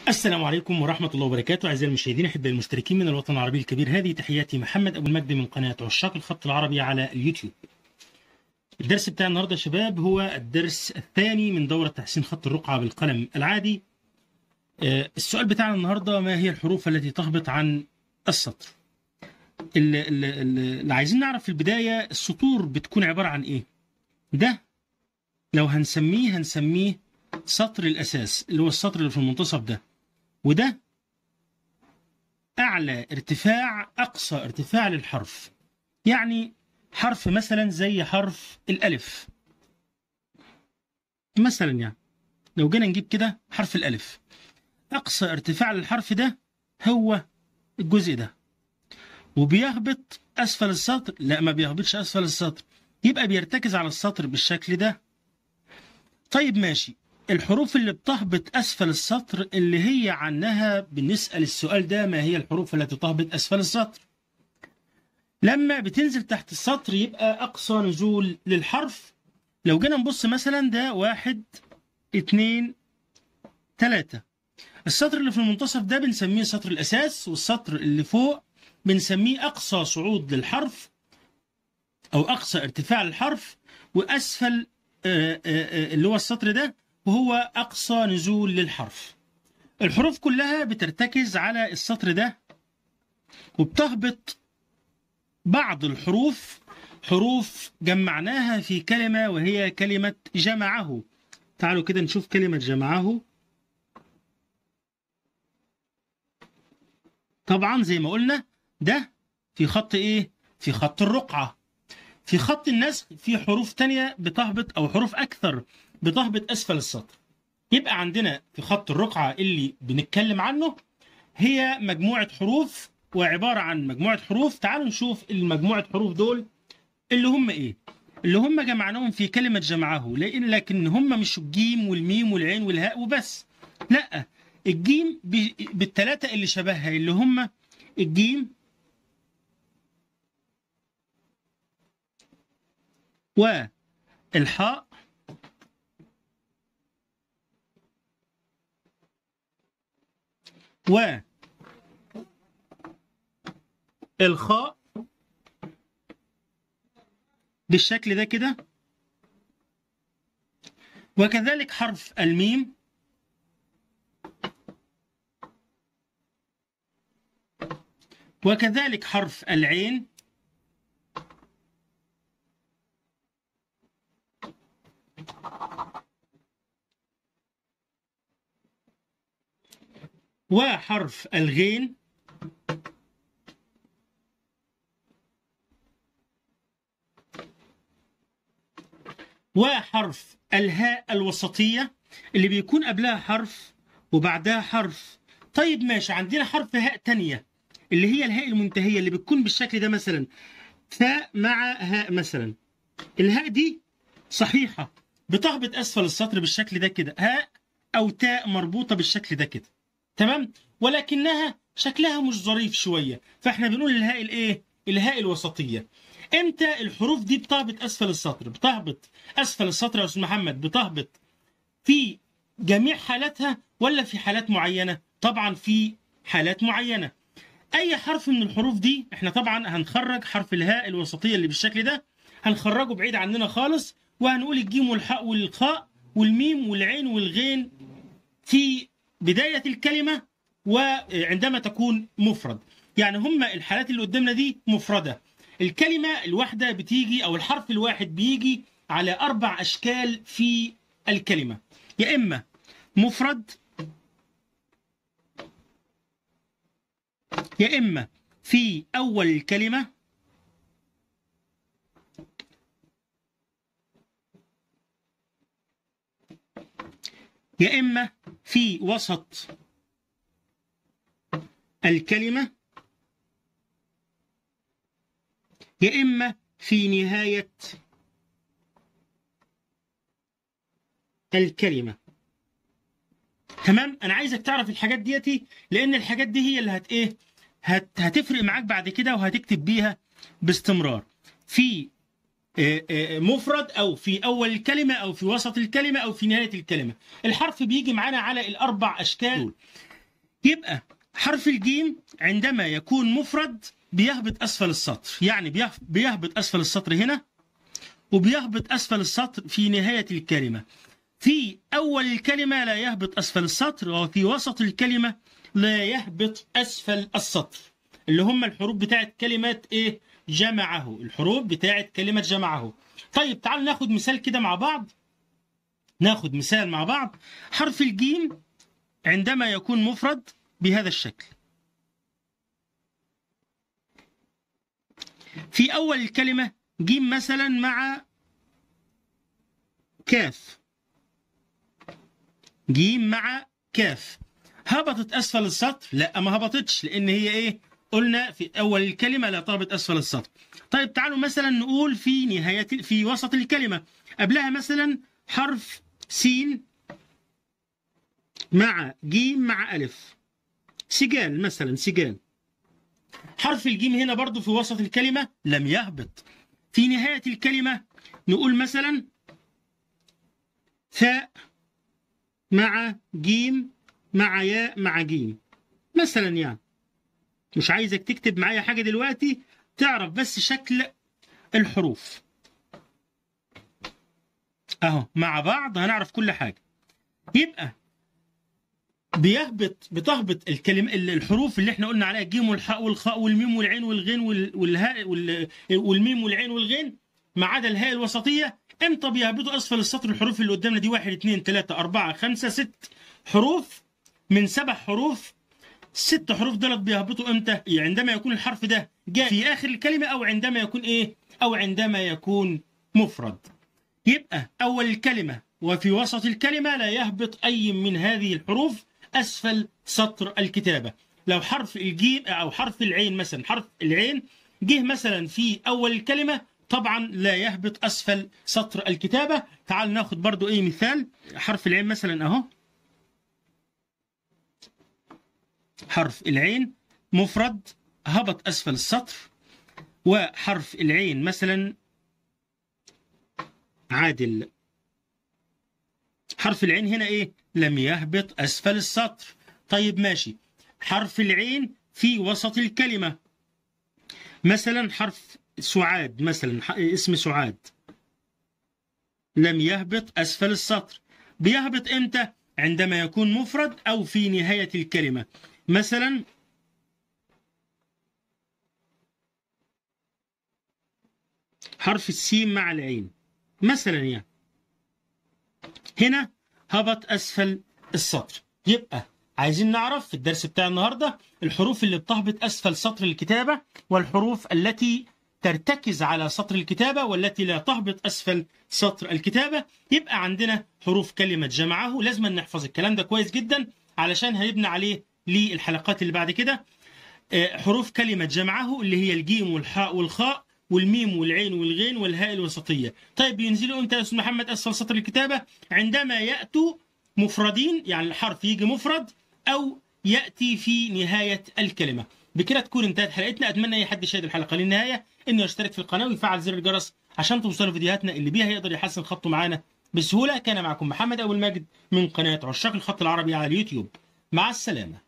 السلام عليكم ورحمة الله وبركاته أعزائي المشاهدين أحبائي المشتركين من الوطن العربي الكبير هذه تحياتي محمد أبو المجد من قناة عشاق الخط العربي على اليوتيوب الدرس بتاع النهاردة يا شباب هو الدرس الثاني من دورة تحسين خط الرقعة بالقلم العادي آه، السؤال بتاعنا النهاردة ما هي الحروف التي تهبط عن السطر اللي, اللي, اللي عايزين نعرف في البداية السطور بتكون عبارة عن إيه ده لو هنسميه هنسميه سطر الأساس اللي هو السطر اللي في المنتصف ده وده أعلى ارتفاع أقصى ارتفاع للحرف يعني حرف مثلا زي حرف الألف مثلا يعني لو جينا نجيب كده حرف الألف أقصى ارتفاع للحرف ده هو الجزء ده وبيهبط أسفل السطر لا ما بيهبطش أسفل السطر يبقى بيرتكز على السطر بالشكل ده طيب ماشي الحروف اللي بتهبط أسفل السطر اللي هي عنها بنسأل السؤال ده ما هي الحروف التي تهبط أسفل السطر لما بتنزل تحت السطر يبقى أقصى نزول للحرف لو جينا نبص مثلا ده واحد اتنين تلاتة السطر اللي في المنتصف ده بنسميه سطر الأساس والسطر اللي فوق بنسميه أقصى صعود للحرف أو أقصى ارتفاع للحرف وأسفل آه، آه، آه، اللي هو السطر ده وهو أقصى نزول للحرف الحروف كلها بترتكز على السطر ده وبتهبط بعض الحروف حروف جمعناها في كلمة وهي كلمة جمعه تعالوا كده نشوف كلمة جمعه طبعا زي ما قلنا ده في خط ايه في خط الرقعة في خط النسخ في حروف تانية بتهبط او حروف اكثر بتهبط اسفل السطر يبقى عندنا في خط الرقعة اللي بنتكلم عنه هي مجموعة حروف وعبارة عن مجموعة حروف تعالوا نشوف المجموعة حروف دول اللي هم ايه اللي هم جمعناهم في كلمة جمعه لأن لكن هم مش الجيم والميم والعين والهاء وبس لا الجيم ب- بالتلاتة اللي شبهها اللي هم الجيم والحاء و الخاء بالشكل ده كده وكذلك حرف الميم وكذلك حرف العين وحرف الغين وحرف الهاء الوسطية اللي بيكون قبلها حرف وبعدها حرف طيب ماشي عندنا حرف هاء تانية اللي هي الهاء المنتهية اللي بتكون بالشكل ده مثلا ثاء مع هاء مثلا الهاء دي صحيحة بتهبط أسفل السطر بالشكل ده كده هاء أو تاء مربوطة بالشكل ده كده تمام ولكنها شكلها مش ظريف شوية فاحنا بنقول الهاء الايه الهاء الوسطية امتى الحروف دي بتهبط اسفل السطر بتهبط اسفل السطر يا استاذ محمد بتهبط في جميع حالاتها ولا في حالات معينة طبعا في حالات معينة اي حرف من الحروف دي احنا طبعا هنخرج حرف الهاء الوسطية اللي بالشكل ده هنخرجه بعيد عننا خالص وهنقول الجيم والحاء والخاء والميم والعين والغين في بداية الكلمة وعندما تكون مفرد يعني هم الحالات اللي قدامنا دي مفردة الكلمة الواحدة بتيجي أو الحرف الواحد بيجي على أربع أشكال في الكلمة يا إما مفرد يا إما في أول الكلمة يا إما في وسط الكلمة يا إما في نهاية الكلمة تمام أنا عايزك تعرف الحاجات ديتي لأن الحاجات دي هي اللي هت إيه هت هتفرق معاك بعد كده وهتكتب بيها باستمرار في آه، آه، مفرد او في اول الكلمه او في وسط الكلمه او في نهايه الكلمه الحرف بيجي معانا على الاربع اشكال دول يبقى حرف الجيم عندما يكون مفرد بيهبط اسفل السطر يعني بيه- بيهبط اسفل السطر هنا وبيهبط اسفل السطر في نهايه الكلمه في اول الكلمه لا يهبط اسفل السطر وفي وسط الكلمه لا يهبط اسفل السطر اللي هم الحروف بتاعت كلمات ايه جمعه الحروف بتاعت كلمه جمعه طيب تعالوا ناخد مثال كده مع بعض ناخد مثال مع بعض حرف الجيم عندما يكون مفرد بهذا الشكل في أول الكلمة جيم مثلا مع كاف جيم مع كاف هبطت أسفل السطر لا ما هبطتش لأن هي إيه قلنا في أول الكلمة لا تهبط أسفل السطر طيب تعالوا مثلا نقول في نهاية في وسط الكلمة قبلها مثلا حرف سين مع جيم مع ألف سجال مثلا سجال حرف الجيم هنا برضو في وسط الكلمة لم يهبط في نهاية الكلمة نقول مثلا ثاء مع جيم مع ياء مع جيم مثلا يعني مش عايزك تكتب معايا حاجة دلوقتي تعرف بس شكل الحروف اهو مع بعض هنعرف كل حاجة يبقى بيهبط بتهبط الكلمة الحروف اللي احنا قلنا عليها الجيم والحاء والخاء والميم والعين والغين وال- والهاء وال- والميم والعين والغين ما عدا الهاء الوسطية امتى بيهبطوا اسفل السطر الحروف اللي قدامنا دي واحد اثنين ثلاثة أربعة خمسة ست حروف من سبع حروف ست حروف دولت بيهبطوا امتى؟ يعني عندما يكون الحرف ده جاء في اخر الكلمة او عندما يكون ايه؟ او عندما يكون مفرد. يبقى اول الكلمة وفي وسط الكلمة لا يهبط اي من هذه الحروف اسفل سطر الكتابة. لو حرف الجيم او حرف العين مثلا حرف العين جه مثلا في اول الكلمة طبعا لا يهبط اسفل سطر الكتابة. تعال ناخد برضو ايه مثال حرف العين مثلا اهو حرف العين مفرد هبط أسفل السطر وحرف العين مثلا عادل حرف العين هنا إيه لم يهبط أسفل السطر طيب ماشي حرف العين في وسط الكلمة مثلا حرف سعاد مثلا ح- اسم سعاد لم يهبط أسفل السطر بيهبط إمتى عندما يكون مفرد أو في نهاية الكلمة مثلا حرف السين مع العين مثلا يعني هنا هبط اسفل السطر يبقى عايزين نعرف في الدرس بتاع النهارده الحروف اللي بتهبط اسفل سطر الكتابه والحروف التي ترتكز على سطر الكتابه والتي لا تهبط اسفل سطر الكتابه يبقى عندنا حروف كلمه جمعه لازم نحفظ الكلام ده كويس جدا علشان هنبني عليه للحلقات اللي بعد كده آه، حروف كلمة جمعه اللي هي الجيم والحاء والخاء والميم والعين والغين والهاء الوسطية طيب ينزلوا امتى يا أستاذ محمد أسفل سطر الكتابة عندما يأتوا مفردين يعني الحرف يجي مفرد أو يأتي في نهاية الكلمة بكده تكون انتهت حلقتنا أتمنى أي حد شاهد الحلقة للنهاية إنه يشترك في القناة ويفعل زر الجرس عشان توصلوا فيديوهاتنا اللي بيها يقدر يحسن خطه معانا بسهولة كان معكم محمد أبو المجد من قناة عشاق الخط العربي على اليوتيوب مع السلامة